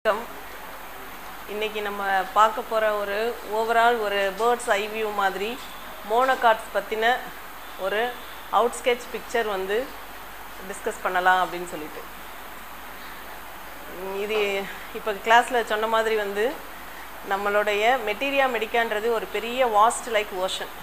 வணக்கம் இன்னைக்கு நம்ம பார்க்க போகிற ஒரு ஓவரால் ஒரு பேர்ட்ஸ் ஐ வியூ மாதிரி மோனோகார்ட்ஸ் பற்றின ஒரு அவுட் ஸ்கெட்ச் பிக்சர் வந்து டிஸ்கஸ் பண்ணலாம் அப்படின்னு சொல்லிட்டு உம் இது இப்போ கிளாஸில் சொன்ன மாதிரி வந்து நம்மளுடைய மெட்டீரியா மெடிக்கான்றது ஒரு பெரிய வாஸ்ட் லைக் ஓஷன்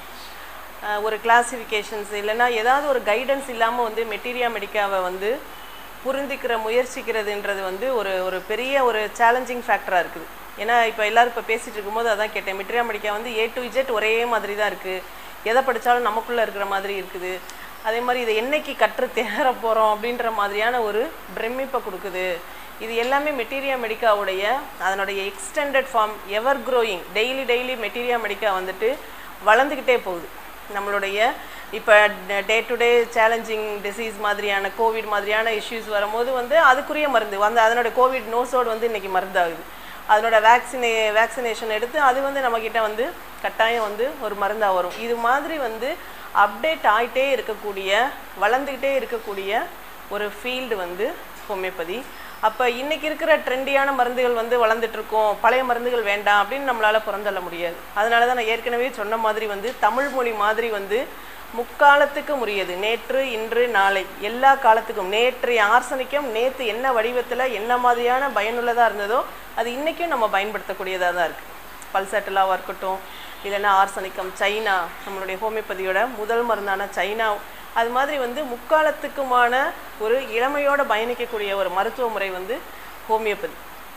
ஒரு கிளாசிஃபிகேஷன்ஸ் இல்லைன்னா ஏதாவது ஒரு கைடன்ஸ் இல்லாமல் வந்து மெட்டீரியா மெடிக்காவை வந்து புரிந்துக்கிற முயற்சிக்கிறதுன்றது வந்து ஒரு ஒரு பெரிய ஒரு சேலஞ்சிங் ஃபேக்டராக இருக்குது ஏன்னா இப்போ எல்லாரும் இப்போ பேசிகிட்டு இருக்கும்போது அதான் கேட்டேன் மெட்டீரியா மெடிக்கா வந்து ஏ டு இஜெட் ஒரே மாதிரி தான் இருக்குது எதை படித்தாலும் நமக்குள்ளே இருக்கிற மாதிரி இருக்குது அதே மாதிரி இதை என்னைக்கு கற்று தேர போகிறோம் அப்படின்ற மாதிரியான ஒரு பிரமிப்பை கொடுக்குது இது எல்லாமே மெட்டீரியா மெடிக்காவுடைய அதனுடைய extended form ever growing daily daily materia medica வந்துட்டு வளர்ந்துக்கிட்டே போகுது நம்மளுடைய இப்போ day to day challenging disease மாதிரியான கோவிட் மாதிரியான இஷ்யூஸ் வரும்போது வந்து அதுக்குரிய மருந்து வந்து அதனோட கோவிட் நோஸோடு வந்து இன்றைக்கி மருந்தாகுது அதனோட வேக்சினே வேக்சினேஷன் எடுத்து அது வந்து நம்மக்கிட்ட வந்து கட்டாயம் வந்து ஒரு மருந்தாக வரும் இது மாதிரி வந்து அப்டேட் ஆகிட்டே இருக்கக்கூடிய வளர்ந்துக்கிட்டே இருக்கக்கூடிய ஒரு ஃபீல்டு வந்து ஹோமியோபதி அப்போ இன்றைக்கி இருக்கிற ட்ரெண்டியான மருந்துகள் வந்து வளர்ந்துட்டு இருக்கோம் பழைய மருந்துகள் வேண்டாம் அப்படின்னு நம்மளால் புறந்தள்ள முடியாது அதனால தான் நான் ஏற்கனவே சொன்ன மாதிரி வந்து தமிழ் மொழி மாதிரி வந்து முக்காலத்துக்கும் உரியது நேற்று இன்று நாளை எல்லா காலத்துக்கும் நேற்றைய ஆர்சனிக்கம் நேற்று என்ன வடிவத்தில் என்ன மாதிரியான பயனுள்ளதாக இருந்ததோ அது இன்றைக்கும் நம்ம பயன்படுத்தக்கூடியதாக தான் இருக்குது பல்சட்டிலாவாக இருக்கட்டும் இல்லைன்னா ஆர்சனிக்கம் சைனா நம்மளுடைய ஹோமியோபதியோட முதல் மருந்தான சைனா அது மாதிரி வந்து முக்காலத்துக்குமான ஒரு இளமையோட பயணிக்கக்கூடிய ஒரு மருத்துவ முறை வந்து ஹோமியோபதி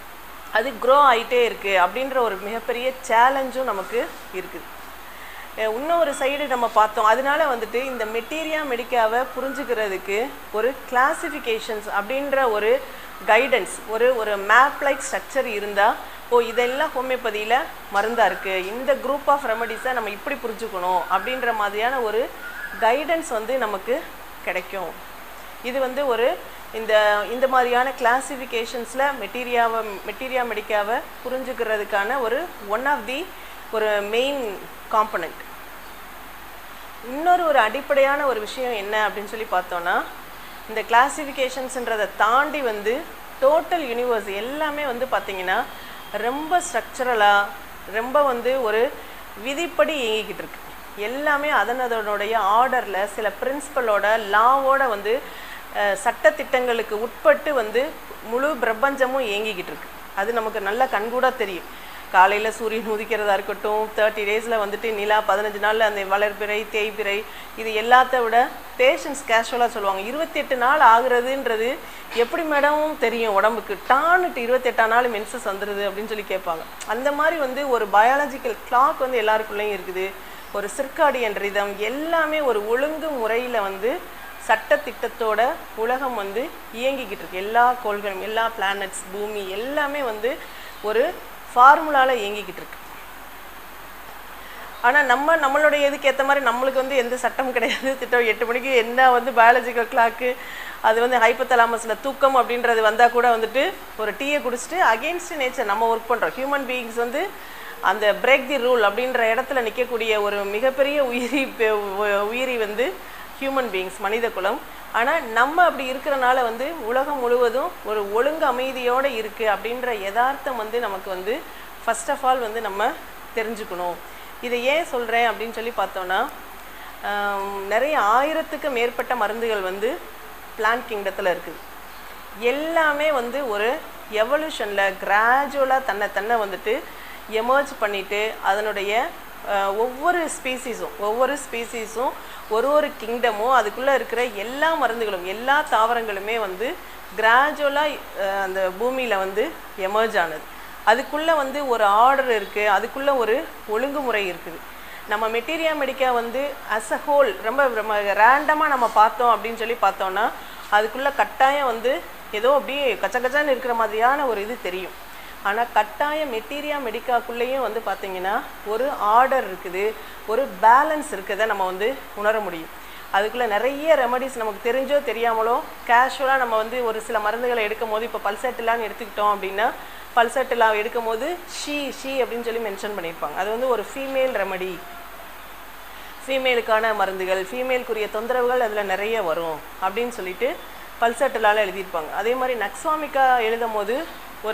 அது க்ரோ ஆகிட்டே இருக்குது அப்படின்ற ஒரு மிகப்பெரிய சேலஞ்சும் நமக்கு இருக்குது இன்னொரு சைடு நம்ம பார்த்தோம் அதனால வந்துட்டு இந்த மெட்டீரியா மெடிக்காவை புரிஞ்சுக்கிறதுக்கு ஒரு கிளாசிஃபிகேஷன்ஸ் அப்படின்ற ஒரு கைடன்ஸ் ஒரு ஒரு மேப் லைக் ஸ்ட்ரக்சர் இருந்தால் ஓ இதெல்லாம் ஹோமியோபதியில் மருந்தாக இருக்குது இந்த குரூப் ஆஃப் ரெமடிஸை நம்ம இப்படி புரிஞ்சுக்கணும் அப்படின்ற மாதிரியான ஒரு கைடன்ஸ் வந்து நமக்கு கிடைக்கும் இது வந்து ஒரு இந்த இந்த மாதிரியான கிளாசிஃபிகேஷன்ஸில் மெட்டீரியாவை மெட்டீரியா மெடிக்காவை புரிஞ்சுக்கிறதுக்கான ஒரு ஒன் ஆஃப் தி ஒரு மெயின் காம்பனண்ட் இன்னொரு ஒரு அடிப்படையான ஒரு விஷயம் என்ன அப்படின்னு சொல்லி பார்த்தோன்னா இந்த கிளாசிஃபிகேஷன்ஸுன்றதை தாண்டி வந்து டோட்டல் யூனிவர்ஸ் எல்லாமே வந்து பார்த்திங்கன்னா ரொம்ப ஸ்ட்ரக்சரலாக ரொம்ப வந்து ஒரு விதிப்படி இயங்கிக்கிட்டு இருக்கு எல்லாமே அதன் அதனுடைய ஆர்டரில் சில பிரின்சிபலோட லாவோட வந்து சட்டத்திட்டங்களுக்கு உட்பட்டு வந்து முழு பிரபஞ்சமும் இயங்கிக்கிட்டு இருக்கு அது நமக்கு நல்ல கண்கூட தெரியும் காலையில் சூரியன் உதிக்கிறதா இருக்கட்டும் தேர்ட்டி டேஸில் வந்துட்டு நிலா பதினஞ்சு நாளில் அந்த வளர்பிறை தேய்பிறை இது எல்லாத்த விட பேஷன்ஸ் கேஷுவலாக சொல்லுவாங்க இருபத்தெட்டு நாள் ஆகுறதுன்றது எப்படி மேடம் தெரியும் உடம்புக்கு டான்னுட்டு இருபத்தெட்டாம் நாள் மென்சஸ் வந்துடுது அப்படின்னு சொல்லி கேட்பாங்க அந்த மாதிரி வந்து ஒரு பயாலஜிக்கல் கிளாக் வந்து எல்லாருக்குள்ளேயும் இருக்குது ஒரு சிற்காடியன் ரிதம் எல்லாமே ஒரு ஒழுங்கு முறையில் வந்து சட்டத்திட்டத்தோட உலகம் வந்து இயங்கிக்கிட்டு இருக்கு எல்லா கோள்களும் எல்லா பிளானட்ஸ் பூமி எல்லாமே வந்து ஒரு ஃபார்முலாவில் இயங்கிக்கிட்டு இருக்கு ஆனால் நம்ம நம்மளுடைய இதுக்கு ஏற்ற மாதிரி நம்மளுக்கு வந்து எந்த சட்டம் கிடையாது திட்டம் எட்டு மணிக்கு என்ன வந்து பயாலஜிக்கல் கிளாக்கு அது வந்து ஹைப்பத்தலாமஸில் தூக்கம் அப்படின்றது வந்தால் கூட வந்துட்டு ஒரு டீயை குடிச்சிட்டு அகெயின்ஸ்ட் நேச்சர் நம்ம ஒர்க் பண்ணுறோம் ஹியூமன் பீயிங்ஸ் வந்து அந்த பிரேக் தி ரூல் அப்படின்ற இடத்துல நிற்கக்கூடிய ஒரு மிகப்பெரிய உயிரி உயிரி வந்து ஹியூமன் பீயிங்ஸ் மனித குலம் ஆனால் நம்ம அப்படி இருக்கிறனால வந்து உலகம் முழுவதும் ஒரு ஒழுங்கு அமைதியோடு இருக்குது அப்படின்ற யதார்த்தம் வந்து நமக்கு வந்து ஃபஸ்ட் ஆஃப் ஆல் வந்து நம்ம தெரிஞ்சுக்கணும் இதை ஏன் சொல்கிறேன் அப்படின்னு சொல்லி பார்த்தோன்னா நிறைய ஆயிரத்துக்கு மேற்பட்ட மருந்துகள் வந்து பிளான்ட் கிங்டத்தில் இருக்குது எல்லாமே வந்து ஒரு எவல்யூஷனில் கிராஜுவலாக தன்னை தன்னை வந்துட்டு எமர்ஜ் பண்ணிவிட்டு அதனுடைய ஒவ்வொரு ஸ்பீசிஸும் ஒவ்வொரு ஸ்பீசிஸும் ஒரு ஒரு கிங்டமும் அதுக்குள்ளே இருக்கிற எல்லா மருந்துகளும் எல்லா தாவரங்களுமே வந்து கிராஜுவலாக அந்த பூமியில் வந்து எமர்ஜ் ஆனது அதுக்குள்ளே வந்து ஒரு ஆர்டர் இருக்குது அதுக்குள்ளே ஒரு ஒழுங்குமுறை இருக்குது நம்ம மெட்டீரியா மெடிக்கா வந்து அஸ் அ ஹோல் ரொம்ப ரொம்ப ரேண்டமாக நம்ம பார்த்தோம் அப்படின்னு சொல்லி பார்த்தோன்னா அதுக்குள்ளே கட்டாயம் வந்து ஏதோ அப்படியே கச்ச கச்சான்னு இருக்கிற மாதிரியான ஒரு இது தெரியும் ஆனால் கட்டாய மெட்டீரியா மெடிக்காக்குள்ளேயும் வந்து பார்த்திங்கன்னா ஒரு ஆர்டர் இருக்குது ஒரு பேலன்ஸ் இருக்குதை நம்ம வந்து உணர முடியும் அதுக்குள்ளே நிறைய ரெமடிஸ் நமக்கு தெரிஞ்சோ தெரியாமலோ கேஷுவலாக நம்ம வந்து ஒரு சில மருந்துகளை எடுக்கும் போது இப்போ பல்சட்டிலான்னு எடுத்துக்கிட்டோம் அப்படின்னா பல்சட்டிலா எடுக்கும் போது ஷீ ஷீ அப்படின்னு சொல்லி மென்ஷன் பண்ணியிருப்பாங்க அது வந்து ஒரு ஃபீமேல் ரெமடி ஃபீமேலுக்கான மருந்துகள் ஃபீமேலுக்குரிய தொந்தரவுகள் அதில் நிறைய வரும் அப்படின்னு சொல்லிட்டு பல்சட்டிலால் எழுதியிருப்பாங்க அதே மாதிரி நக்ஸ்வாமிக்கா எழுதும் போது ஒரு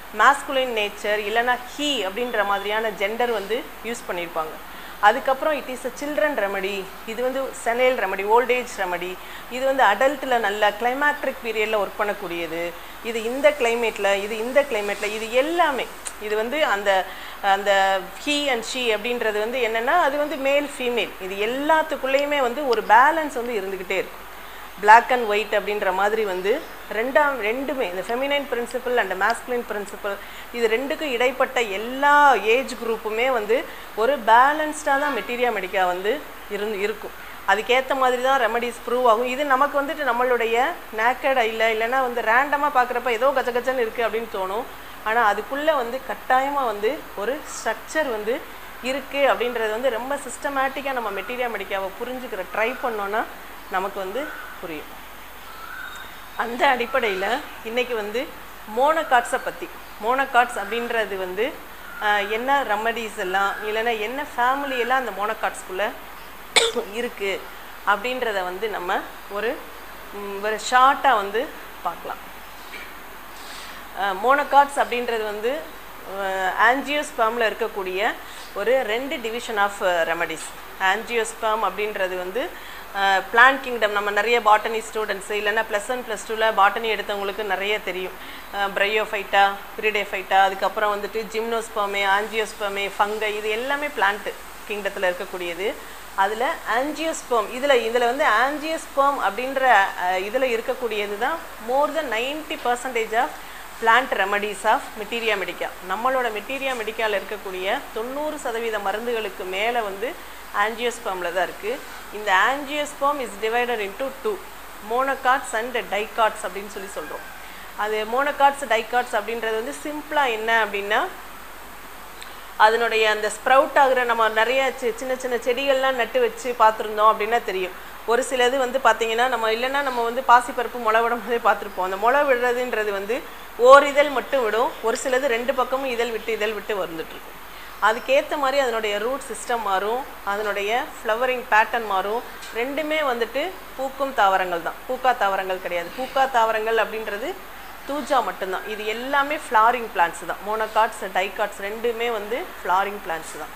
மாஸ்குலின் நேச்சர் இல்லைன்னா ஹீ அப்படின்ற மாதிரியான ஜெண்டர் வந்து யூஸ் பண்ணியிருப்பாங்க அதுக்கப்புறம் it is uh children remedy இது வந்து செனைல் ரெமடி ஓல்டேஜ் ரெமடி இது வந்து அடல்ட்டில் நல்ல கிளைமேட்ரிக் பீரியடில் ஒர்க் பண்ணக்கூடியது இது இந்த கிளைமேட்டில் இது இந்த கிளைமேட்டில் இது எல்லாமே இது வந்து அந்த அந்த ஹீ அண்ட் ஷீ அப்படின்றது வந்து என்னென்னா அது வந்து மேல் ஃபீமேல் இது எல்லாத்துக்குள்ளேயுமே வந்து ஒரு பேலன்ஸ் வந்து இருந்துக்கிட்டே இருக்கும் பிளாக் அண்ட் ஒயிட் அப்படின்ற மாதிரி வந்து ரெண்டாம் ரெண்டுமே இந்த feminine principle and masculine principle இது ரெண்டுக்கும் இடைப்பட்ட எல்லா ஏஜ் குரூப்புமே வந்து ஒரு பேலன்ஸ்டாக தான் மெட்டீரியா மெடிக்கா வந்து இருந்து இருக்கும் அதுக்கேற்ற மாதிரி தான் ரெமடிஸ் ப்ரூவ் ஆகும் இது நமக்கு வந்துட்டு நம்மளுடைய நேக்கட் இல்லை இல்லைன்னா வந்து ரேண்டமாக பார்க்குறப்ப ஏதோ கச்ச கச்சன்னு இருக்குது அப்படின்னு தோணும் ஆனால் அதுக்குள்ளே வந்து கட்டாயமாக வந்து ஒரு ஸ்ட்ரக்சர் வந்து இருக்குது அப்படின்றது வந்து ரொம்ப சிஸ்டமேட்டிக்காக நம்ம மெட்டீரியா மெடிக்காவை புரிஞ்சுக்கிற ட்ரை பண்ணோன்னா நமக்கு வந்து புரியும் அந்த அடிப்படையில் இன்றைக்கி வந்து மோனோகாட்ஸை பற்றி மோனோகாட்ஸ் அப்படின்றது வந்து ஆஹ், என்ன ரெமடிஸ் எல்லாம் இல்லைன்னா என்ன ஃபேமிலி எல்லாம் அந்த மோனோகாட்ஸ்குள்ளே இருக்குது அப்படின்றத வந்து நம்ம ஒரு ம், ஒரு ஷார்ட்டாக வந்து பார்க்கலாம் மோனோகாட்ஸ் அப்படின்றது வந்து ஆன்ஜியோஸ்பேமில் இருக்கக்கூடிய ஒரு ரெண்டு டிவிஷன் ஆஃப் ரெமடிஸ் ஆன்ஜியோஸ்பேம் அப்படின்றது வந்து பிளான்ட் கிங்டம் நம்ம நிறைய பாட்டனி ஸ்டூடெண்ட்ஸு இல்லைன்னா ப்ளஸ் ஒன் ப்ளஸ் டூவில் பாட்டனி எடுத்தவங்களுக்கு நிறைய தெரியும் பிரையோஃபைட்டா பிரிடேஃபைட்டா அதுக்கப்புறம் வந்துட்டு ஜிம்னோஸ்பமே ஆன்ஜியோஸ்பமே ஃபங்கை இது எல்லாமே பிளான்ட்டு கிங்டத்தில் இருக்கக்கூடியது அதில் ஆன்ஜியோஸ்பம் இதில் இதில் வந்து ஆன்ஜியோஸ்பம் அப்படின்ற இதில் இருக்கக்கூடியது தான் more then ninety percentage of plant remedies of materia medica நம்மளோட மெட்டீரியா மெடிக்காவில் இருக்கக்கூடிய தொண்ணூறு சதவீத மருந்துகளுக்கு மேலே வந்து ஆன்ஜியோஸ்பமில் தான் இருக்குது இந்த angiosperm is divided into two monocots and dicots அப்படின்னு சொல்லி சொல்கிறோம் அது மோனோகாட்ஸ் டைகாட்ஸ் அப்படின்றது வந்து சிம்பிளாக என்ன அப்படின்னா அதனுடைய அந்த ஸ்ப்ரவுட் ஆகுற நம்ம நிறைய சி- சின்ன சின்ன செடிகள்லாம் நட்டு வச்சு பார்த்துருந்தோம் அப்படின்னா தெரியும் ஒரு சிலது வந்து பார்த்தீங்கன்னா நம்ம இல்லைன்னா நம்ம வந்து பாசிப்பருப்பு முளை விடும் போதே பார்த்துருப்போம் அந்த முளை விடுறதுன்றது வந்து ஓர் இதழ் மட்டும் விடும் ஒரு சிலது ரெண்டு பக்கமும் இதழ் விட்டு இதழ் விட்டு வந்துட்டு இருக்கும் அதுக்கேற்ற மாதிரி அதனுடைய ரூட் சிஸ்டம் மாறும் அதனுடைய ஃப்ளவரிங் பேட்டர்ன் மாறும் ரெண்டுமே வந்துட்டு பூக்கும் தாவரங்கள் தான் பூக்கா தாவரங்கள் கிடையாது பூக்கா தாவரங்கள் அப்படின்றது தூஜா மட்டும்தான் இது எல்லாமே ஃப்ளாரிங் பிளான்ட்ஸ் தான் மோனோகாட்ஸ் டைகாட்ஸ் ரெண்டுமே வந்து ஃப்ளாரிங் பிளான்ட்ஸ் தான்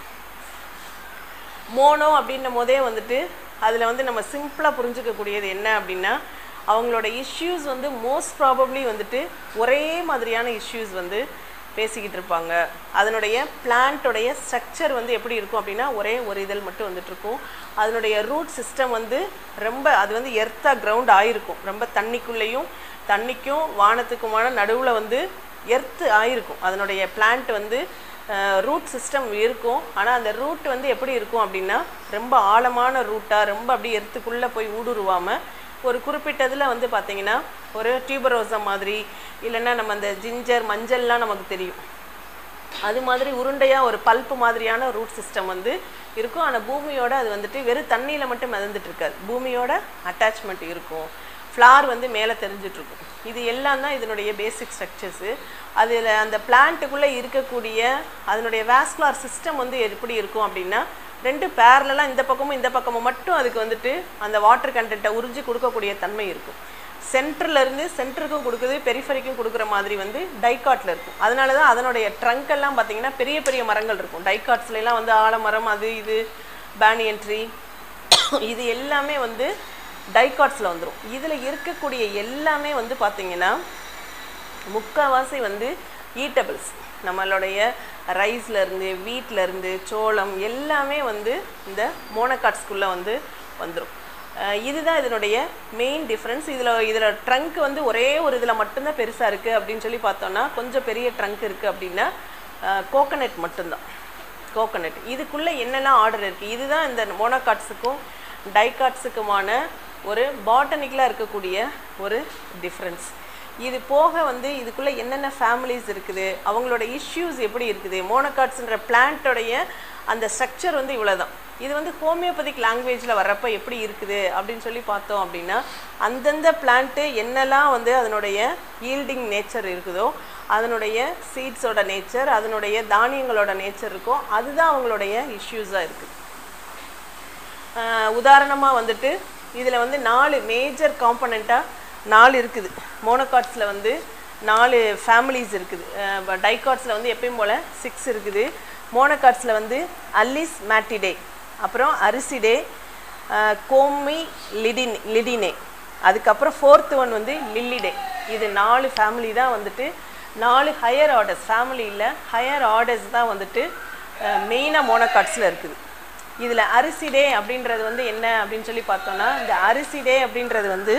மோனோ அப்படின்னும் போதே வந்துட்டு அதில் வந்து நம்ம சிம்பிளாக புரிஞ்சுக்கக்கூடியது என்ன அப்படின்னா அவங்களோட இஷ்யூஸ் வந்து மோஸ்ட் ப்ராபப்ளி வந்துட்டு ஒரே மாதிரியான இஷ்யூஸ் வந்து பேசிக்கிட்டு இருப்பாங்க அதனுடைய பிளான்ட்டோடைய ஸ்ட்ரக்சர் வந்து எப்படி இருக்கும் அப்படின்னா ஒரே ஒரு இதழ் மட்டும் வந்துட்டு இருக்கும் அதனுடைய ரூட் சிஸ்டம் வந்து ரொம்ப அது வந்து எர்த்தாக கிரவுண்ட் ஆயிருக்கும் ரொம்ப தண்ணிக்குள்ளேயும் தண்ணிக்கும் வானத்துக்குமான நடுவில் வந்து எர்த்து ஆயிருக்கும் அதனுடைய பிளான்ட் வந்து ரூட் சிஸ்டம் இருக்கும் ஆனால் அந்த ரூட் வந்து எப்படி இருக்கும் அப்படின்னா ரொம்ப ஆழமான ரூட்டாக ரொம்ப அப்படியே எர்த்துக்குள்ளே போய் ஊடுருவாமல் ஒரு குறிப்பிட்டதில் வந்து பார்த்தீங்கன்னா ஒரு டியூபரோசா மாதிரி இல்லைன்னா நம்ம அந்த ஜிஞ்சர் மஞ்சள்லாம் நமக்கு தெரியும் அது மாதிரி உருண்டையாக ஒரு பல்ப்பு மாதிரியான ரூட் சிஸ்டம் வந்து இருக்கும் ஆனால் பூமியோட அது வந்துட்டு வெறும் தண்ணியில் மட்டும் மிதந்துட்டு இருக்காது பூமியோட அட்டாச்மெண்ட் இருக்கும் ஃப்ளார் வந்து மேலே தெரிஞ்சிட்டு இருக்கும் இது எல்லாம் தான் இதனுடைய பேசிக் ஸ்ட்ரக்சர்ஸு அதில் அந்த பிளான்ட்டுக்குள்ளே இருக்கக்கூடிய அதனுடைய வாஸ்குலார் சிஸ்டம் வந்து எப்படி இருக்கும் அப்படின்னா ரெண்டு பேரலாம் இந்த பக்கமும் இந்த பக்கமும் மட்டும் அதுக்கு வந்துட்டு அந்த வாட்டர் கண்டென்ட்டை உறிஞ்சி கொடுக்கக்கூடிய தன்மை இருக்கும் சென்டர்ல இருந்து சென்டருக்கும் கொடுக்குது பெரிஃபரிக்கும் கொடுக்குற மாதிரி வந்து டைகாட்ல இருக்கும் அதனால தான் அதனுடைய ட்ரங்க் எல்லாம் பார்த்தீங்கன்னா பெரிய பெரிய மரங்கள் இருக்கும் டைகாட்ஸ்ல எல்லாம் வந்து ஆலமரம் அது இது பேனியன் ட்ரீ இது எல்லாமே வந்து டைகாட்ஸில் வந்துடும் இதில் இருக்கக்கூடிய எல்லாமே வந்து பார்த்தீங்கன்னா முக்கால்வாசி வந்து ஈட்டபிள்ஸ் நம்மளுடைய ரைஸ்ல இருந்து வீட்ல இருந்து சோளம் எல்லாமே வந்து இந்த மோனோகாட்ஸ்குள்ளே வந்து வந்துடும் இதுதான் இதனுடைய மெயின் டிஃப்ரென்ஸ் இதில் இதில் ட்ரங்க் வந்து ஒரே ஒரு இதில் மட்டும்தான் பெருசாக இருக்குது அப்படின்னு சொல்லி பார்த்தோம்னா கொஞ்சம் பெரிய ட்ரங்க் இருக்குது அப்படின்னா கோகனட் மட்டும்தான் கோகனட் இதுக்குள்ளே என்னெல்லாம் ஆர்டர் இருக்குது இதுதான் இந்த மோனோகாட்ஸுக்கும் டைகாட்ஸுக்குமான ஒரு பாட்டனிக்கலாக இருக்கக்கூடிய ஒரு டிஃப்ரென்ஸ் இது போக வந்து இதுக்குள்ளே என்னென்ன ஃபேமிலிஸ் இருக்குது அவங்களோட இஷ்யூஸ் எப்படி இருக்குது மோனோகாட்ஸ்ன்ற பிளான்ட்டோடைய அந்த ஸ்ட்ரக்சர் வந்து இவ்வளோ தான் இது வந்து ஹோமியோபதிக் லாங்குவேஜில் வர்றப்ப எப்படி இருக்குது அப்படின்னு சொல்லி பார்த்தோம் அப்படின்னா அந்தந்த பிளான்ட்டு என்னெல்லாம் வந்து அதனுடைய ஈல்டிங் நேச்சர் இருக்குதோ அதனுடைய சீட்ஸோட நேச்சர் அதனுடைய தானியங்களோட நேச்சர் இருக்கோ அதுதான் அவங்களுடைய இஷ்யூஸாக இருக்குது உதாரணமாக வந்துட்டு இதில் வந்து நாலு மேஜர் காம்பனண்ட்டாக நாலு இருக்குது மோனோகாட்ஸில் வந்து நாலு ஃபேமிலிஸ் இருக்குது டைகாட்ஸில் வந்து எப்பயும் போல் சிக்ஸ் இருக்குது மோனோகாட்ஸில் வந்து அல்லிஸ் மேட்டிடே அப்புறம் அரிசிடே கோமி லிடின் லிடினே அதுக்கப்புறம் ஃபோர்த்து ஒன் வந்து லில்லிடே இது நாலு ஃபேமிலி தான் வந்துட்டு நாலு ஹையர் ஆர்டர்ஸ் ஃபேமிலியில் ஹையர் ஆர்டர்ஸ் தான் வந்துட்டு மெயினாக மோனோகாட்ஸில் இருக்குது இதில் அரிசிடே அப்படின்றது வந்து என்ன அப்படின்னு சொல்லி பார்த்தோன்னா இந்த அரிசிடே அப்படின்றது வந்து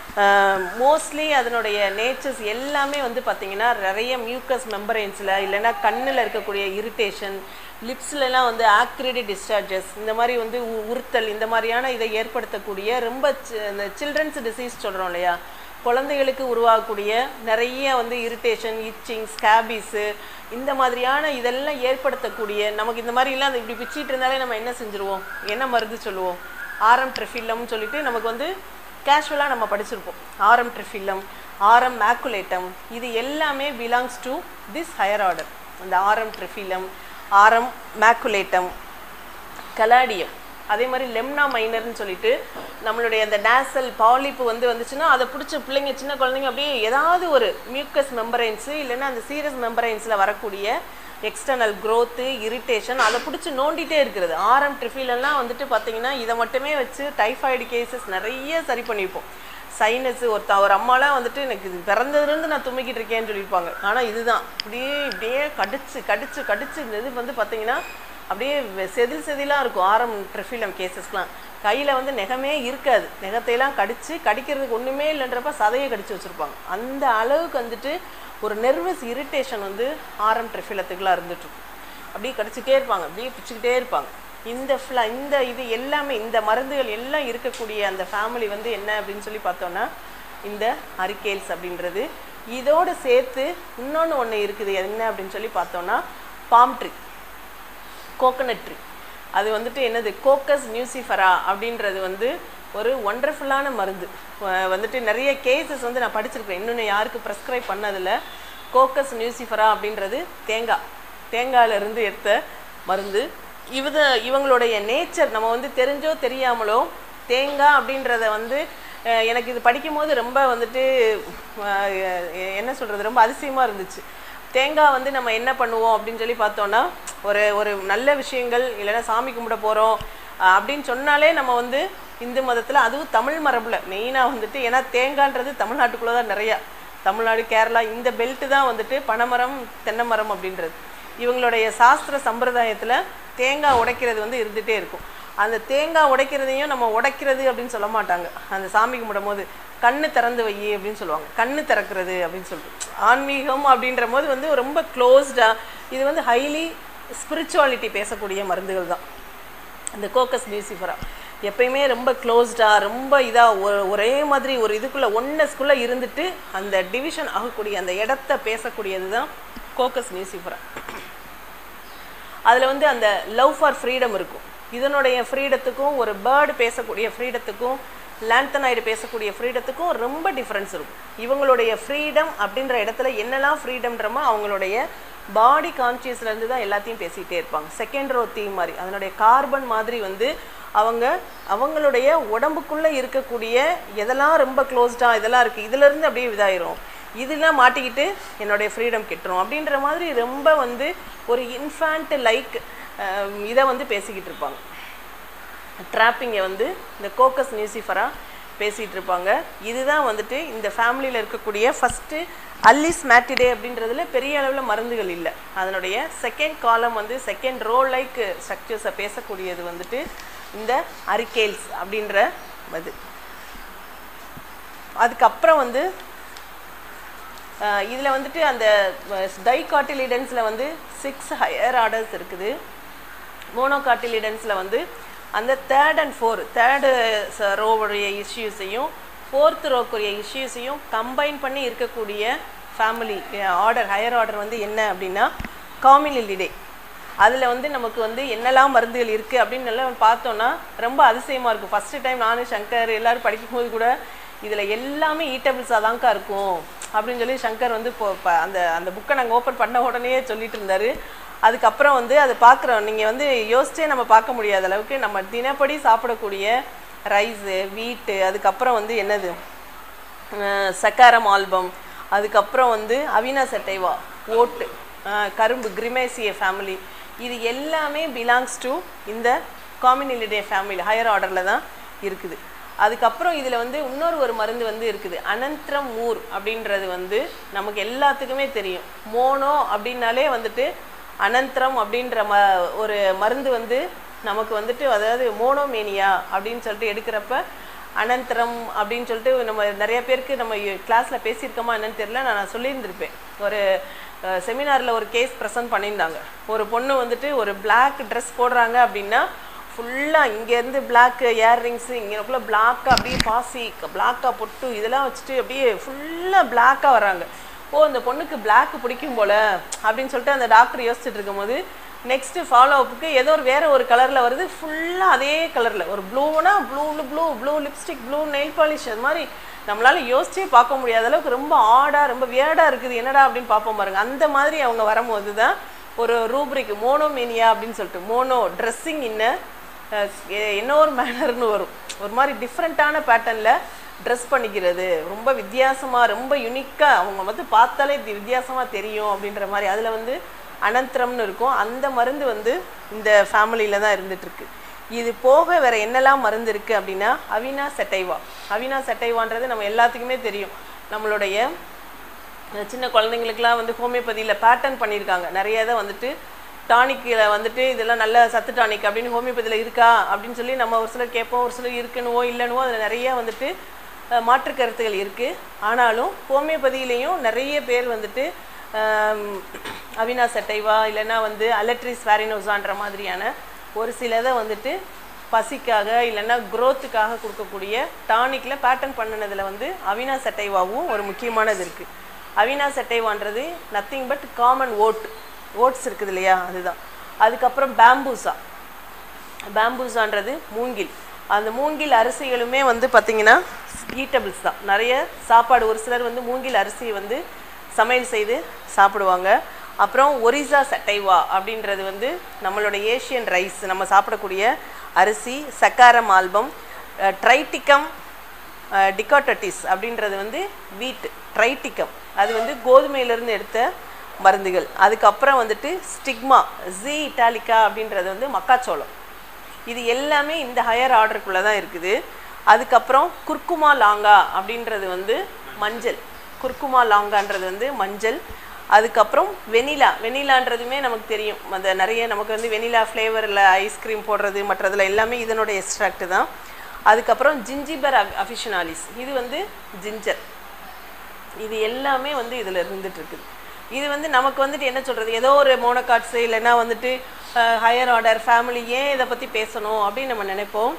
மோஸ்ட்லி அதனுடைய நேச்சர்ஸ் எல்லாமே வந்து பார்த்திங்கன்னா நிறைய மியூக்கஸ் மெம்பரைன்ஸில் இல்லைன்னா கண்ணில் இருக்கக்கூடிய இரிட்டேஷன் லிப்ஸ்லலாம் வந்து ஆக்ரிடி டிஸ்சார்ஜஸ் இந்த மாதிரி வந்து உ- உறுத்தல் இந்த மாதிரியான இதை ஏற்படுத்தக்கூடிய ரொம்ப சி- இந்த சில்ட்ரன்ஸ் டிசீஸ் சொல்கிறோம் இல்லையா குழந்தைகளுக்கு உருவாகக்கூடிய நிறைய வந்து இரிட்டேஷன் இச்சிங் ஸ்கேபிஸு இந்த மாதிரியான இதெல்லாம் ஏற்படுத்தக்கூடிய நமக்கு இந்த மாதிரிலாம் அது இப்படி பிச்சிட்டு இருந்தாலே நம்ம என்ன செஞ்சுருவோம் என்ன மருந்து சொல்லுவோம் ஆரம் ட்ரெஃபில்லம்னு சொல்லிட்டு நமக்கு வந்து கேஷுவலாக நம்ம படிச்சிருப்போம் ஆரம் ட்ரெஃபில்லம் ஆரம் மேக்குலேட்டம் இது எல்லாமே belongs to this higher order இந்த ஆரம் ட்ரெஃபில்லம் ஆரம் மேக்குலேட்டம் கலாடியம் அதே மாதிரி லெம்னா மைனர்னு சொல்லிட்டு நம்மளுடைய அந்த டேசல் பாலிப்பு வந்து வந்துச்சுன்னா அதை பிடிச்ச பிள்ளைங்க சின்ன குழந்தைங்க அப்படியே ஏதாவது ஒரு மியூக்கஸ் மெம்பரைன்ஸு இல்லைன்னா அந்த சீரியஸ் மெம்பரைன்ஸில் வரக்கூடிய எக்ஸ்டர்னல் growth இரிட்டேஷன் அதை பிடிச்சி நோண்டிட்டே இருக்கிறது ஆரம் ட்ரிஃபிலெல்லாம் வந்துட்டு பார்த்தீங்கன்னா இதை மட்டுமே வச்சு டைஃபாய்டு கேசஸ் நிறைய சரி பண்ணிப்போம் சைனஸ் ஒருத்த ஒரு அம்மாலாம் வந்துட்டு எனக்கு இது பிறந்ததுலேருந்து நான் தும்மிக்கிட்டு இருக்கேன்னு சொல்லியிருப்பாங்க ஆனால் இதுதான் அப்படியே இப்படியே கடிச்சு கடிச்சு கடிச்சு இந்த இது வந்து பார்த்தீங்கன்னா அப்படியே வெ- செதில் செதிலாக இருக்கும் ஆரம் ட்ரெஃபிலம் கேசஸ்லாம் கையில் வந்து நெகமே இருக்காது நெகத்தையெல்லாம் கடிச்சு கடிக்கிறதுக்கு ஒன்றுமே இல்லைன்றப்ப சதையை கடிச்சு வச்சுருப்பாங்க அந்த அளவுக்கு வந்துட்டு ஒரு நெர்வஸ் இரிட்டேஷன் வந்து ஆரம் ட்ரெஃபிலத்துக்குலாம் இருந்துட்டுருக்கும் அப்படியே கடிச்சிட்டே இருப்பாங்க அப்படியே பிச்சுக்கிட்டே இருப்பாங்க இந்த ஃப்ளா இந்த இது எல்லாமே இந்த மருந்துகள் எல்லாம் இருக்கக்கூடிய அந்த ஃபேமிலி வந்து என்ன அப்படின்னு சொல்லி பார்த்தோன்னா இந்த அரிக்கேல்ஸ் அப்படின்றது இதோடு சேர்த்து இன்னொன்று ஒன்று இருக்குது என்ன அப்படின்னு சொல்லி பார்த்தோன்னா பாம் ட்ரீ கோகனட் ட்ரீ அது வந்துட்டு என்னது கோக்கஸ் நியூசிஃபரா அப்படின்றது வந்து ஒரு ஒண்டர்ஃபுல்லான மருந்து வ- வந்துட்டு நிறைய கேசஸ் வந்து நான் படிச்சிருக்கேன் இன்னொன்று யாருக்கு ப்ரெஸ்கிரைப் பண்ணதில்ல கோக்கஸ் நியூசிஃபரா அப்படின்றது தேங்காய் தேங்காயில இருந்து எடுத்த மருந்து இவத இவங்களுடைய நேச்சர் நம்ம வந்து தெரிஞ்சோ தெரியாமலோ தேங்காய் அப்படின்றத வந்து அஹ், எனக்கு இது படிக்கும்போது ரொம்ப வந்துட்டு அஹ், எ- என்ன சொல்கிறது ரொம்ப அதிசயமாக இருந்துச்சு தேங்காய் வந்து நம்ம என்ன பண்ணுவோம் அப்படின்னு சொல்லி பார்த்தோன்னா ஒரு ஒரு நல்ல விஷயங்கள் இல்லைன்னா சாமி கும்பிட போகிறோம் அப்படின்னு சொன்னாலே நம்ம வந்து இந்து மதத்தில் அதுவும் தமிழ் மரபில் மெயினாக வந்துட்டு ஏன்னா தேங்காய்ன்றது தமிழ்நாட்டுக்குள்ளே தான் நிறையா தமிழ்நாடு கேரளா இந்த பெல்ட்டு தான் வந்துட்டு பனைமரம் தென்னை மரம் அப்படின்றது இவங்களுடைய சாஸ்திர சம்பிரதாயத்தில் தேங்காய் உடைக்கிறது வந்து இருந்துகிட்டே இருக்கும் அந்த தேங்காய் உடைக்கிறதையும் நம்ம உடைக்கிறது அப்படின்னு சொல்ல மாட்டாங்க அந்த சாமி கும்பிடும் போது கண்ணு திறந்து வை அப்படின்னு சொல்லுவாங்க கண்ணு திறக்கிறது அப்படின்னு சொல்லிட்டு ஆன்மீகம் அப்படின்ற போது வந்து ரொம்ப க்ளோஸ்டாக இது வந்து ஹைலி ஸ்பிரிச்சுவாலிட்டி பேசக்கூடிய மருந்துகள் தான் அந்த கோக்கஸ் நியூசிஃபரா எப்பயுமே ரொம்ப க்ளோஸ்டாக ரொம்ப இதாக ஒரே மாதிரி ஒரு இதுக்குள்ளே ஒன்னஸ்குள்ளே இருந்துட்டு அந்த டிவிஷன் ஆகக்கூடிய அந்த இடத்த பேசக்கூடியது தான் கோக்கஸ் நியூசிஃபரா அதில் வந்து அந்த லவ் ஃபார் ஃப்ரீடம் இருக்கும் இதனுடைய ஃப்ரீடத்துக்கும் ஒரு பேர்டு பேசக்கூடிய ஃப்ரீடத்துக்கும் லேண்டனாய்டு பேசக்கூடிய ஃப்ரீடத்துக்கும் ரொம்ப டிஃப்ரென்ஸ் இருக்கும் இவங்களுடைய ஃப்ரீடம் அப்படின்ற இடத்துல என்னெல்லாம் ஃப்ரீடம்ன்றமோ அவங்களுடைய பாடி கான்சியஸ்லேருந்து தான் எல்லாத்தையும் பேசிகிட்டே இருப்பாங்க செகண்ட் ரோ தீம் மாதிரி அதனுடைய கார்பன் மாதிரி வந்து அவங்க அவங்களுடைய உடம்புக்குள்ளே இருக்கக்கூடிய எதெல்லாம் ரொம்ப க்ளோஸ்டாக இதெல்லாம் இருக்குது இதுலேருந்து அப்படியே இதாயிரும் இதெல்லாம் மாட்டிக்கிட்டு என்னுடைய ஃப்ரீடம் கெட்டுரும் அப்படின்ற மாதிரி ரொம்ப வந்து ஒரு இன்ஃபேண்ட் லைக் இதை வந்து பேசிக்கிட்டு இருப்பாங்க ட்ராப்பிங்கை வந்து இந்த கோக்கஸ் நியூசிஃபரா பேசிகிட்டு இருப்பாங்க இதுதான் வந்துட்டு இந்த ஃபேமிலியில் இருக்கக்கூடிய ஃபஸ்ட்டு அல்லிஸ் மேட்டிடே அப்படின்றதுல பெரிய அளவில் மருந்துகள் இல்லை அதனுடைய செகண்ட் காலம் வந்து செகண்ட் ரோ லைக் ஸ்ட்ரக்சர்ஸை பேசக்கூடியது வந்துட்டு இந்த அரிகேல்ஸ் அப்படின்ற இது அதுக்கப்புறம் வந்து இதில் வந்துட்டு அந்த டைகாட்டிலிடன்ஸில் வந்து சிக்ஸ் ஹையர் ஆர்டர்ஸ் இருக்குது மோனோகாட்டிலிடன்ஸில் வந்து அந்த தேர்ட் அண்ட் ஃபோர் தேர்டு ரோவுடைய இஷ்யூஸையும் ஃபோர்த் ரோக்குரிய இஷ்யூஸையும் கம்பைன் பண்ணி இருக்கக்கூடிய ஃபேமிலி ஆர்டர் ஹையர் ஆர்டர் வந்து என்ன அப்படின்னா காமிலிலிடே அதில் வந்து நமக்கு வந்து என்னெல்லாம் மருந்துகள் இருக்குது அப்படின்னு எல்லாம் பார்த்தோன்னா ரொம்ப அதிசயமாக இருக்கும் ஃபஸ்ட்டு டைம் நானும் சங்கர் எல்லோரும் படிக்கும்போது கூட இதில் எல்லாமே ஈட்டபிள்ஸாக தான்க்கா இருக்கும் அப்படின்னு சொல்லி சங்கர் வந்து இப்போ இப்போ அந்த அந்த புக்கை நாங்கள் ஓப்பன் பண்ண உடனே சொல்லிட்டு இருந்தார் அதுக்கப்புறம் வந்து அதை பார்க்குறோம் நீங்கள் வந்து யோசிச்சே நம்ம பார்க்க முடியாத அளவுக்கு நம்ம தினப்படி சாப்பிடக்கூடிய ரைஸு வீட்டு அதுக்கப்புறம் வந்து என்னது சக்காரம் ஆல்பம் அதுக்கப்புறம் வந்து அவினா செட்டைவா ஓட்டு ஆஹ் கரும்பு கிரிமேசிய ஃபேமிலி இது எல்லாமே பிலாங்ஸ் டு இந்த காமினிலிடே ஃபேமிலி ஹையர் ஆர்டரில் தான் இருக்குது அதுக்கப்புறம் இதில் வந்து இன்னொரு ஒரு மருந்து வந்து இருக்குது அனந்திரம் மூர் அப்படின்றது வந்து நமக்கு எல்லாத்துக்குமே தெரியும் மோனோ அப்படின்னாலே வந்துட்டு அனந்திரம் அப்படின்ற ம ஒரு மருந்து வந்து நமக்கு வந்துட்டு அதாவது மோனோமேனியா அப்படின்னு சொல்லிட்டு எடுக்கிறப்ப அனந்தரம் அப்படின்னு சொல்லிட்டு நம்ம நிறைய பேருக்கு நம்ம கிளாஸில் பேசியிருக்கோமா என்னன்னு தெரியல நான் சொல்லியிருந்திருப்பேன் ஒரு செமினாரில் ஒரு கேஸ் ப்ரெசென்ட் பண்ணியிருந்தாங்க ஒரு பொண்ணு வந்துட்டு ஒரு பிளாக் ட்ரெஸ் போடுறாங்க அப்படின்னா ஃபுல்லாக இங்கேருந்து பிளாக் இயர்ரிங்ஸு இங்கேக்குள்ளே பிளாக்காக அப்படியே பாசி பிளாக்காக பொட்டு இதெல்லாம் வச்சுட்டு அப்படியே ஃபுல்லாக பிளாக்காக வராங்க ஓ இந்த பொண்ணுக்கு பிளாக் பிடிக்கும் போல அப்படின்னு சொல்லிட்டு அந்த டாக்டர் யோசிச்சுட்டு இருக்கும்போது நெக்ஸ்ட்டு ஃபாலோ அப்புக்கு ஏதோ ஒரு வேற ஒரு கலரில் வருது ஃபுல்லாக அதே கலரில் ஒரு ப்ளூனா blue blue blue lipstick blue nail polish அது மாதிரி நம்மளால யோசிச்சே பார்க்க முடியாத அளவுக்கு ரொம்ப ஆடாக ரொம்ப வேடாக இருக்குது என்னடா அப்படின்னு பார்ப்போம் பாருங்க அந்த மாதிரி அவங்க வரும்போது தான் ஒரு ரூப்ரிக் மோனோமேனியா அப்படின்னு சொல்லிட்டு மோனோ ட்ரெஸ்ஸிங் இன்ன என்ன ஒரு மேனர்னு வரும் ஒரு மாதிரி டிஃப்ரெண்ட்டான பேட்டர்னில் ட்ரெஸ் பண்ணிக்கிறது ரொம்ப வித்தியாசமாக ரொம்ப யுனிக்காக அவங்க வந்து பார்த்தாலே இது வித்தியாசமாக தெரியும் அப்படின்ற மாதிரி அதில் வந்து அனந்தரம்னு இருக்கும் அந்த மருந்து வந்து இந்த ஃபேமிலியில் தான் இருந்துகிட்ருக்கு இது போக வேற என்னெல்லாம் மருந்து இருக்குது அப்படின்னா அவினா செட்டைவா அவினா செட்டைவான்றது நம்ம எல்லாத்துக்குமே தெரியும் நம்மளுடைய அஹ் சின்ன குழந்தைங்களுக்குலாம் வந்து ஹோமியோபதியில் பேட்டர்ன் பண்ணியிருக்காங்க நிறைய இதை வந்துட்டு டானிக்கில் வந்துட்டு இதெல்லாம் நல்ல சத்து டானிக் அப்படின்னு ஹோமியோபதியில் இருக்கா அப்படின்னு சொல்லி நம்ம ஒரு சிலர் கேட்போம் ஒரு சிலர் இருக்குன்னுவோ இல்லைன்னுவோ அதில் நிறைய வந்துட்டு அஹ், மாற்று கருத்துகள் இருக்குது ஆனாலும் ஹோமியோபதியிலையும் நிறைய பேர் வந்துட்டு ஆம், அவினா செட்டைவா இல்லைன்னா வந்து அலட்ரிஸ் வேரினோசான்ற மாதிரியான ஒரு சிலதை வந்துட்டு பசிக்காக இல்லைன்னா growth-க்காக கொடுக்கக்கூடிய டானிக்கில் பேட்டர்ன் பண்ணினதில் வந்து அவினா செட்டைவாவும் ஒரு முக்கியமானது இருக்குது அவினா செட்டைவான்றது nothing but common oat oats இருக்குது இல்லையா அதுதான் அதுக்கப்புறம் பேம்பூசா பேம்பூசான்றது மூங்கில் அந்த மூங்கில் அரிசிகளுமே வந்து பார்த்திங்கன்னா ஈட்டபிள்ஸ் தான் நிறைய சாப்பாடு ஒரு சிலர் வந்து மூங்கில் அரிசியை வந்து சமையல் செய்து சாப்பிடுவாங்க அப்புறம் ஒரிசா சட்டைவா அப்படின்றது வந்து நம்மளோட ஏஷியன் ரைஸ் நம்ம சாப்பிடக்கூடிய அரிசி சக்காரம் ஆல்பம் ட்ரைட்டிக்கம் டிகாட்டட்டிஸ் அப்படின்றது வந்து வீட் ட்ரைட்டிக்கம் அது வந்து கோதுமையிலேருந்து எடுத்த மருந்துகள் அதுக்கப்புறம் வந்துட்டு ஸ்டிக்மா ஜி இட்டாலிக்கா அப்படின்றது வந்து மக்காச்சோளம் இது எல்லாமே இந்த ஹையர் ஆர்டருக்குள்ளே தான் இருக்குது அதுக்கப்புறம் குர்குமா லாங்கா அப்படின்றது வந்து மஞ்சள் குர்குமா லாங்கான்றது வந்து மஞ்சள் அதுக்கப்புறம் வெனிலா வெனிலான்றதுமே நமக்கு தெரியும் அந்த நிறைய நமக்கு வந்து வெனிலா ஃப்ளேவரில் ஐஸ்கிரீம் போடுறது மற்றதுல எல்லாமே இதனோட எக்ஸ்ட்ராக்ட் தான் அதுக்கப்புறம் ஜிஞ்சிபர் அஃபிஷனாலிஸ் இது வந்து ஜிஞ்சர் இது எல்லாமே வந்து இதில் இருந்துட்டு இருக்குது இது வந்து நமக்கு வந்துட்டு என்ன சொல்கிறது ஏதோ ஒரு மோனோகாட்ஸு இல்லைன்னா வந்துட்டு ஹையர் ஆர்டர் ஃபேமிலி ஏன் இதை பற்றி பேசணும் அப்படின்னு நம்ம நினைப்போம்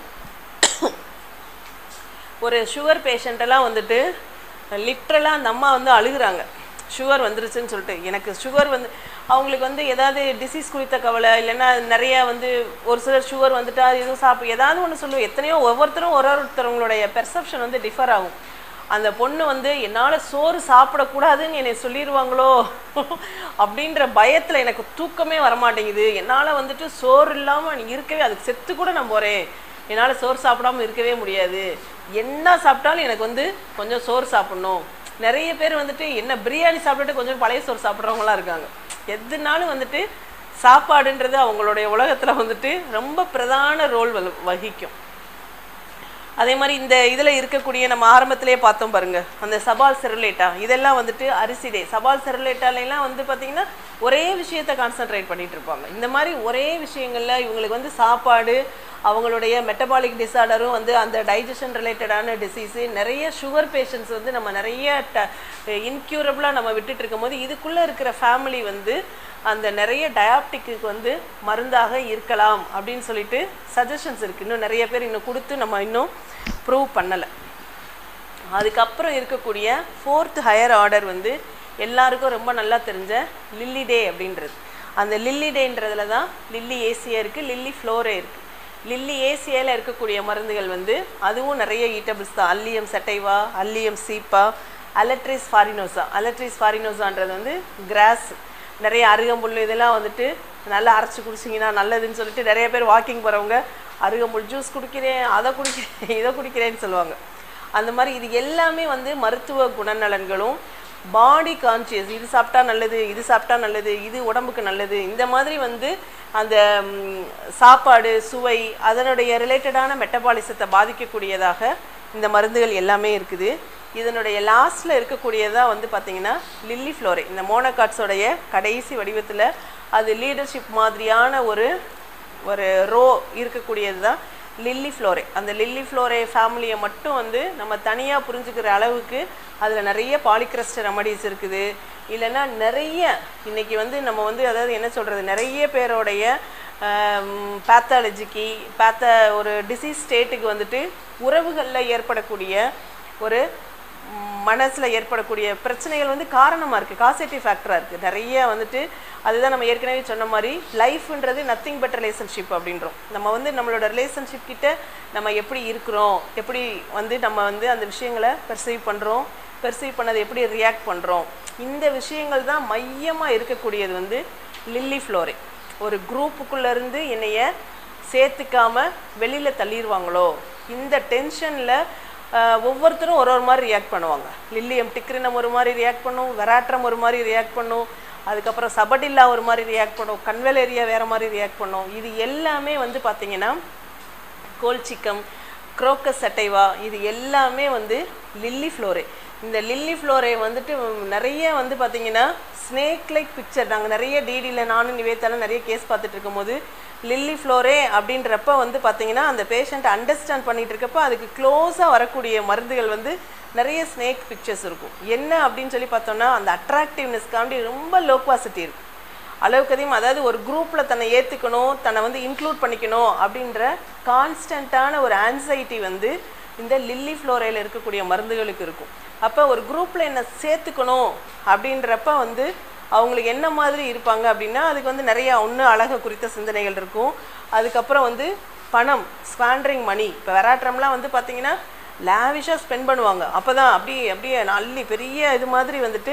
ஒரு சுகர் பேஷண்ட்டெல்லாம் வந்துட்டு லிட்ரலாக அந்த அம்மா வந்து அழுகுறாங்க சுகர் வந்துருச்சுன்னு சொல்லிட்டு எனக்கு சுகர் வந்து அவங்களுக்கு வந்து ஏதாவது டிசீஸ் குறித்த கவலை இல்லைன்னா நிறைய வந்து ஒரு சிலர் சுகர் வந்துட்டா எதுவும் சாப்பிடு ஏதாவது ஒன்று சொல்லுவோம் எத்தனையோ ஒவ்வொருத்தரும் ஒரு ஒருத்தவங்களுடைய பெர்செப்ஷன் வந்து டிஃபர் ஆகும் அந்த பொண்ணு வந்து என்னால் சோறு சாப்பிடக்கூடாதுன்னு என்னை சொல்லிடுவாங்களோ அப்படின்ற பயத்தில் எனக்கு தூக்கமே வரமாட்டேங்குது என்னால் வந்துட்டு சோறு இல்லாமல் இருக்கவே அதுக்கு செத்து கூட நான் போகிறேன் என்னால் சோறு சாப்பிடாம இருக்கவே முடியாது என்ன சாப்பிட்டாலும் எனக்கு வந்து கொஞ்சம் சோறு சாப்பிட்ணும் நிறைய பேர் வந்துட்டு என்ன பிரியாணி சாப்பிட்டுட்டு கொஞ்சம் பழைய சோறு சாப்பிட்றவங்களாம் இருக்காங்க எதுனாலும் வந்துட்டு சாப்பாடுன்றது அவங்களுடைய உலகத்தில் வந்துட்டு ரொம்ப பிரதான ரோல் வகிக்கும் அதே மாதிரி இந்த இதில் இருக்கக்கூடிய நம்ம ஆரம்பத்திலே பார்த்தோம் பாருங்க அந்த சபால் செருலேட்டா இதெல்லாம் வந்துட்டு அரிசிடே சபால் செருலேட்டாலாம் வந்து பார்த்தீங்கன்னா ஒரே விஷயத்தை கான்சென்ட்ரேட் பண்ணிட்டு இருப்பாங்க இந்த மாதிரி ஒரே விஷயங்கள்ல இவங்களுக்கு வந்து சாப்பாடு அவங்களுடைய மெட்டபாலிக் டிசார்டரும் வந்து அந்த டைஜஷன் ரிலேட்டடான டிசீஸு நிறைய சுகர் பேஷண்ட்ஸ் வந்து நம்ம நிறைய ட இன்க்யூரபிளாக நம்ம விட்டுட்டு இருக்கும்போது இதுக்குள்ளே இருக்கிற ஃபேமிலி வந்து அந்த நிறைய டயாப்டிக்கு வந்து மருந்தாக இருக்கலாம் அப்படின்னு சொல்லிட்டு சஜஷன்ஸ் இருக்குது இன்னும் நிறைய பேர் இன்னும் கொடுத்து நம்ம இன்னும் ப்ரூவ் பண்ணலை அதுக்கப்புறம் இருக்கக்கூடிய ஃபோர்த் ஹையர் ஆர்டர் வந்து எல்லாருக்கும் ரொம்ப நல்லா தெரிஞ்ச லில்லி டே அப்படின்றது அந்த லில்லி டேன்றதுல தான் லில்லி ஏசியா இருக்குது லில்லி ஃப்ளோரே இருக்குது லில்லி ஏசியாவில் இருக்கக்கூடிய மருந்துகள் வந்து அதுவும் நிறைய ஈட்டபிள்ஸ் தான் அல்லியம் சட்டைவா அல்லியம் சீப்பா அலட்ரிஸ் ஃபாரினோசா அலட்ரிஸ் ஃபாரினோசான்றது வந்து கிராஸ் நிறைய அருகம்புல் இதெல்லாம் வந்துட்டு நல்லா அரைச்சி குடிச்சிங்கன்னா நல்லதுன்னு சொல்லிட்டு நிறைய பேர் வாக்கிங் போகிறவங்க அருகம்புல் ஜூஸ் குடிக்கிறேன் அதை குடிக்கிறேன் இதை குடிக்கிறேன்னு சொல்லுவாங்க அந்த மாதிரி இது எல்லாமே வந்து மருத்துவ குணநலன்களும் பாடி கான்சியஸ் இது சாப்பிட்டா நல்லது இது சாப்பிட்டா நல்லது இது உடம்புக்கு நல்லது இந்த மாதிரி வந்து அந்த ம், சாப்பாடு சுவை அதனுடைய ரிலேட்டடான மெட்டபாலிசத்தை பாதிக்கக்கூடியதாக இந்த மருந்துகள் எல்லாமே இருக்குது இதனுடைய லாஸ்ட்டில் இருக்கக்கூடியதாக வந்து பார்த்தீங்கன்னா லில்லி ஃப்ளோரே இந்த மோனோகாட்ஸோடைய கடைசி வடிவத்தில் அது லீடர்ஷிப் மாதிரியான ஒரு ஒரு ரோ இருக்கக்கூடியது தான் லில்லி ஃப்ளோரே அந்த லில்லி ஃப்ளோரே ஃபேமிலியை மட்டும் வந்து நம்ம தனியாக புரிஞ்சுக்கிற அளவுக்கு அதில் நிறைய பாலிக்ரஸ்ட் ரெமடிஸ் இருக்குது இல்லைன்னா நிறைய இன்னைக்கு வந்து நம்ம வந்து அதாவது என்ன சொல்கிறது நிறைய பேரோடைய பேத்தாலஜிக்கு பேத்த ஒரு டிசீஸ் ஸ்டேட்டுக்கு வந்துட்டு உறவுகளில் ஏற்படக்கூடிய ஒரு மனசில் ஏற்படக்கூடிய பிரச்சனைகள் வந்து காரணமாக இருக்குது காசேட்டிவ் ஃபேக்டராக இருக்குது நிறைய வந்துட்டு அதுதான் நம்ம ஏற்கனவே சொன்ன மாதிரி லைஃப்ன்றது நத்திங் பட் ரிலேஷன்ஷிப் அப்படின்றோம் நம்ம வந்து நம்மளோட ரிலேஷன்ஷிப் கிட்ட நம்ம எப்படி இருக்கிறோம் எப்படி வந்து நம்ம வந்து அந்த விஷயங்களை பெர்சீவ் பண்ணுறோம் பெர்சீவ் பண்ணதை எப்படி ரியாக்ட் பண்ணுறோம் இந்த விஷயங்கள் தான் மையமாக இருக்கக்கூடியது வந்து லில்லி ஃப்ளோரே ஒரு குரூப்புக்குள்ளே இருந்து என்னைய சேர்த்துக்காம வெளியில் தள்ளிடுவாங்களோ இந்த டென்ஷனில் ஒவ்வொருத்தரும் ஒரு ஒரு மாதிரி ரியாக்ட் பண்ணுவாங்க லில்லியம் டிக்ரினம் ஒரு மாதிரி ரியாக்ட் பண்ணும் வெராட்ரம் ஒரு மாதிரி ரியாக்ட் பண்ணும் அதுக்கப்புறம் சபடில்லா ஒரு மாதிரி ரியாக்ட் பண்ணும் கன்வெலேரியா வேறு மாதிரி ரியாக்ட் பண்ணும் இது எல்லாமே வந்து பார்த்தீங்கன்னா கோல்சிக்கம் குரோக்கஸ் சட்டைவா இது எல்லாமே வந்து லில்லி ஃப்ளோரே இந்த லில்லி ஃப்ளோரே வந்துட்டு நிறைய வந்து பார்த்தீங்கன்னா ஸ்னேக் லைக் பிக்சர் நாங்கள் நிறைய டிடியில் நானும் நிவேத்தாலும் நிறைய கேஸ் பார்த்துட்டு இருக்கும்போது லில்லி ஃப்ளோரே அப்படின்றப்ப வந்து பார்த்தீங்கன்னா அந்த பேஷண்ட் அண்டர்ஸ்டாண்ட் பண்ணிட்டு இருக்கப்ப அதுக்கு க்ளோஸாக வரக்கூடிய மருந்துகள் வந்து நிறைய ஸ்னேக் பிக்சர்ஸ் இருக்கும் என்ன அப்படின்னு சொல்லி பார்த்தோம்னா அந்த அட்ராக்டிவ்னஸ்க்காண்டி ரொம்ப லோக்வாசிட்டி இருக்கும் அளவுக்கு அதிகம் அதாவது ஒரு குரூப்பில் தன்னை ஏற்றுக்கணும் தன்னை வந்து இன்க்ளூட் பண்ணிக்கணும் அப்படின்ற கான்ஸ்டண்ட்டான ஒரு ஆன்சைட்டி வந்து இந்த லில்லி ஃப்ளோரையில் இருக்கக்கூடிய மருந்துகளுக்கு இருக்கும் அப்போ ஒரு குரூப்பில் என்ன சேர்த்துக்கணும் அப்படின்றப்ப வந்து அவங்களுக்கு என்ன மாதிரி இருப்பாங்க அப்படின்னா அதுக்கு வந்து நிறையா ஒன்று அழகு குறித்த சிந்தனைகள் இருக்கும் அதுக்கப்புறம் வந்து பணம் ஸ்பாண்டரிங் மணி இப்போ வெராட்ரம்லாம் வந்து பார்த்தீங்கன்னா லேவிஷாக ஸ்பெண்ட் பண்ணுவாங்க அப்போ தான் அப்படியே அப்படியே நல்லி பெரிய இது மாதிரி வந்துட்டு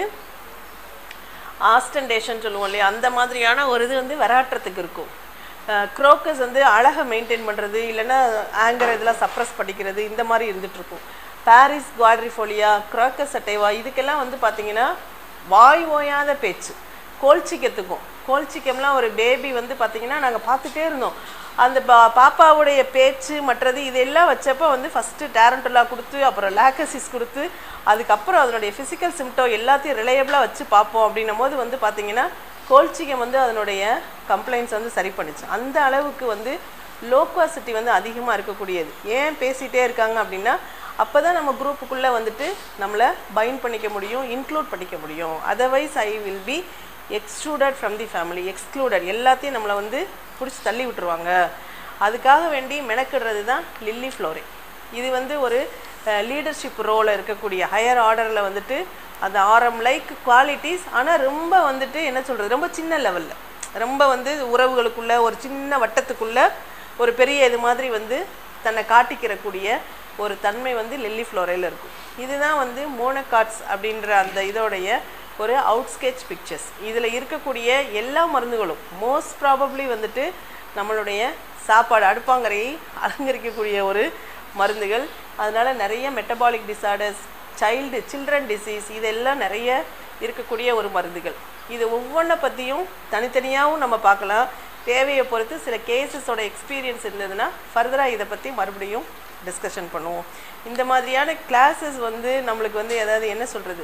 ஆஸ்டன்டேஷன் சொல்லுவோம் இல்லையா அந்த மாதிரியான ஒரு இது வந்து வெராட்டுறதுக்கு இருக்கும் க்ரோக்கஸ் வந்து அழகை மெயின்டைன் பண்ணுறது இல்லைன்னா ஆங்கர் இதெல்லாம் சப்ரஸ் பண்ணிக்கிறது இந்த மாதிரி இருந்துட்டு இருக்கும் பாரிஸ் குவாட்ரிஃபோலியா க்ரோக்கஸ் அட்டைவா இதுக்கெல்லாம் வந்து பார்த்தீங்கன்னா வாய் ஓயாத பேச்சு கோல்சிக்கத்துக்கும் கோல்சிக்கம்லாம் ஒரு பேபி வந்து பார்த்தீங்கன்னா நாங்கள் பார்த்துட்டே இருந்தோம் அந்த பா பாப்பாவுடைய பேச்சு மற்றது இதெல்லாம் வச்சப்போ வந்து ஃபஸ்ட்டு டேரண்டோலா கொடுத்து அப்புறம் லேக்கசிஸ் கொடுத்து அதுக்கப்புறம் அதனுடைய ஃபிசிக்கல் சிம்டம் எல்லாத்தையும் ரிலையபிளாக வச்சு பார்ப்போம் அப்படின்னும் போது வந்து பார்த்தீங்கன்னா கோல்சிகம் வந்து அதனுடைய கம்ப்ளைண்ட்ஸ் வந்து சரி பண்ணுச்சு அந்த அளவுக்கு வந்து லோக்வாசிட்டி வந்து அதிகமாக இருக்கக்கூடியது ஏன் பேசிகிட்டே இருக்காங்க அப்படின்னா அப்போ தான் நம்ம குரூப்புக்குள்ளே வந்துட்டு நம்மளை பைண்ட் பண்ணிக்க முடியும் இன்க்ளூட் பண்ணிக்க முடியும் otherwise I will be excluded from the family excluded எல்லாத்தையும் நம்மளை வந்து பிடிச்சி தள்ளி விட்டுருவாங்க அதுக்காக வேண்டி மெனக்கிடுறது தான் லில்லி ஃப்ளோரே இது வந்து ஒரு லீடர்ஷிப் ரோலில் இருக்கக்கூடிய ஹையர் ஆர்டரில் வந்துட்டு அந்த ஆரம் லைக் குவாலிட்டிஸ் ஆனால் ரொம்ப வந்துட்டு என்ன சொல்கிறது ரொம்ப சின்ன லெவலில் ரொம்ப வந்து உறவுகளுக்குள்ள ஒரு சின்ன வட்டத்துக்குள்ள ஒரு பெரிய இது மாதிரி வந்து தன்னை காட்டிக்கிறக்கூடிய ஒரு தன்மை வந்து லில்லி ஃப்ளோரையில் இருக்கும் இதுதான் வந்து மோனோகாட்ஸ் அப்படின்ற அந்த இதோடைய ஒரு அவுட் ஸ்கெச் பிக்சர்ஸ் இதில் இருக்கக்கூடிய எல்லா மருந்துகளும் மோஸ்ட் ப்ராபப்ளி வந்துட்டு நம்மளுடைய சாப்பாடு அடுப்பாங்கரையை அலங்கரிக்கக்கூடிய ஒரு மருந்துகள் அதனால நிறைய metabolic disorders child children disease இதெல்லாம் நிறைய இருக்கக்கூடிய ஒரு மருந்துகள் இது ஒவ்வொன்றை பற்றியும் தனித்தனியாகவும் நம்ம பார்க்கலாம் தேவையை பொறுத்து சில கேசஸோட எக்ஸ்பீரியன்ஸ் இருந்ததுன்னா ஃபர்தராக இதை பற்றி மறுபடியும் டிஸ்கஷன் பண்ணுவோம் இந்த மாதிரியான கிளாஸஸ் வந்து நம்மளுக்கு வந்து ஏதாவது என்ன சொல்கிறது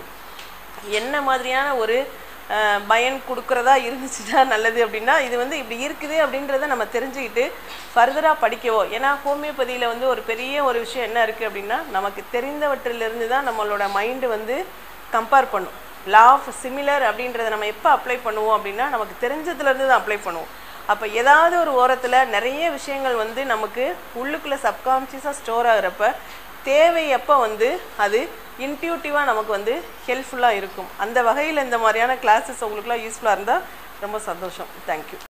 என்ன மாதிரியான ஒரு அஹ், பயன் கொடுக்குறதா இருந்துச்சுன்னா நல்லது அப்படின்னா இது வந்து இப்படி இருக்குது அப்படின்றத நம்ம தெரிஞ்சுக்கிட்டு ஃபர்தராக படிக்கவோ ஏன்னா ஹோமியோபதியில் வந்து ஒரு பெரிய ஒரு விஷயம் என்ன இருக்குது அப்படின்னா நமக்கு தெரிந்தவற்றிலிருந்து தான் நம்மளோட மைண்டு வந்து கம்பேர் பண்ணும் லா ஆஃப் சிமிலர் அப்படின்றத நம்ம எப்போ அப்ளை பண்ணுவோம் அப்படின்னா நமக்கு தெரிஞ்சதுலேருந்து தான் அப்ளை பண்ணுவோம் அப்போ ஏதாவது ஒரு ஓரத்தில் நிறைய விஷயங்கள் வந்து நமக்கு உள்ளுக்குள்ளே சப்கான்ஷியஸாக ஸ்டோர் ஆகுறப்ப தேவை அப்போ வந்து அது இன்ட்யூட்டிவாக நமக்கு வந்து ஹெல்ப்ஃபுல்லாக இருக்கும் அந்த வகையில் இந்த மாதிரியான கிளாஸஸ் உங்களுக்குலாம் யூஸ்ஃபுல்லாக இருந்தால் ரொம்ப சந்தோஷம் தேங்க்யூ